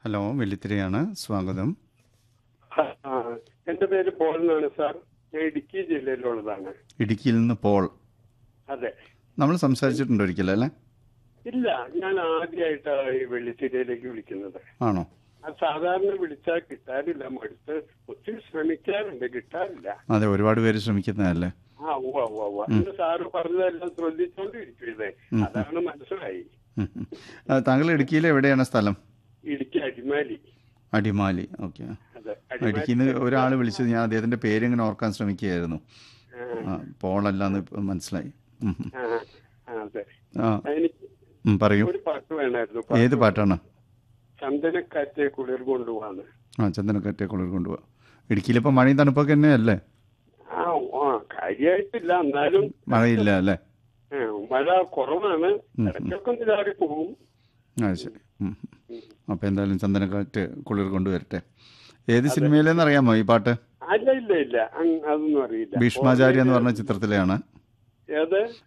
Hello വെള്ളിത്തിരയാണ് സ്വാഗതം ആ, എന്റെ പേര് പോൾ എന്നാണ് സാർ ഞാൻ ഇടുക്കി ജില്ലയിലുള്ളതാണ് ഇടുക്കിയിൽ നിന്ന് പോൾ അതെ നമ്മൾ സംസാരിച്ചിട്ടുണ്ട് ഒരിക്കലും അല്ലേ ഇല്ല ഞാൻ ആദ്യമായിട്ടാണ് ഈ വെള്ളിത്തിരയിലേക്ക് വിളിക്കുന്നത് ആണോ അത് സാധാരണ വിളിച്ചാൽ കിട്ടാറില്ല മടുത്ത് ഒത്തിരി ശ്രമിക്കാറുണ്ട് കിട്ടാറില്ല അതെ ഒരുപാട് പേര് ശ്രമിക്കുന്നതല്ലേ ആ ഉവ്വ ഉവ്വ ഉവ്വ ഇന്ന് സാറ് പറഞ്ഞതെല്ലാം ശ്രദ്ധിച്ചോണ്ടിരിക്കും ഇത് അതാണ് മനസ്സിലായി ഉം, ഉം. ആ, താങ്കൾ ഇടുക്കിയിൽ എവിടെയാണ് സ്ഥലം ഇടുക്കി അടിമാലി അടിമാലി ഓക്കെ അതെ ഇടുക്കിയിൽ നിന്ന് ഒരാൾ വിളിച്ചത് ഞാൻ അദ്ദേഹത്തിന്റെ പേര് ഇങ്ങനെ ഓർക്കാൻ ശ്രമിക്കുകയായിരുന്നു ആ, പോളല്ലാന്ന് ഇപ്പം മനസ്സിലായി ഉം, ഉം. ആ, ആ, അതെ ആ എനിക്ക് ഉം, പറയൂ ഒരു പാട്ട് വേണമായിരുന്നു ഏത് പാട്ടാണ് ചന്ദനക്കാറ്റെ കുളിർ കൊണ്ടുപോവാന്ന് ആ ചന്ദനക്കറ്റേ കുളിർ കൊണ്ടുപോവാ ഇടുക്കിയിൽ ഇപ്പം മഴയും തണുപ്പൊക്കെ തന്നെയല്ലേ ആ ആ കാര്യമായിട്ടില്ല എന്നാലും മഴയില്ല അല്ലേ ഏ, മഴ കുറവാണ് ഇടയ്ക്കൊക്കെ ഒന്ന് ചാടി പോകും ആ ശരി ഉം. അപ്പോൾ എന്തായാലും ചന്ദനക്കാറ്റ് കുളിർ കൊണ്ടുവരട്ടെ ഏത് സിനിമയിലെന്ന് അറിയാമോ ഈ പാട്ട് അല്ല ഇല്ല ഇല്ല അങ് അതൊന്നും അറിയില്ല ഭീഷ്മാചാര്യ എന്ന് പറഞ്ഞ ചിത്രത്തിലെയാണ് ഏത്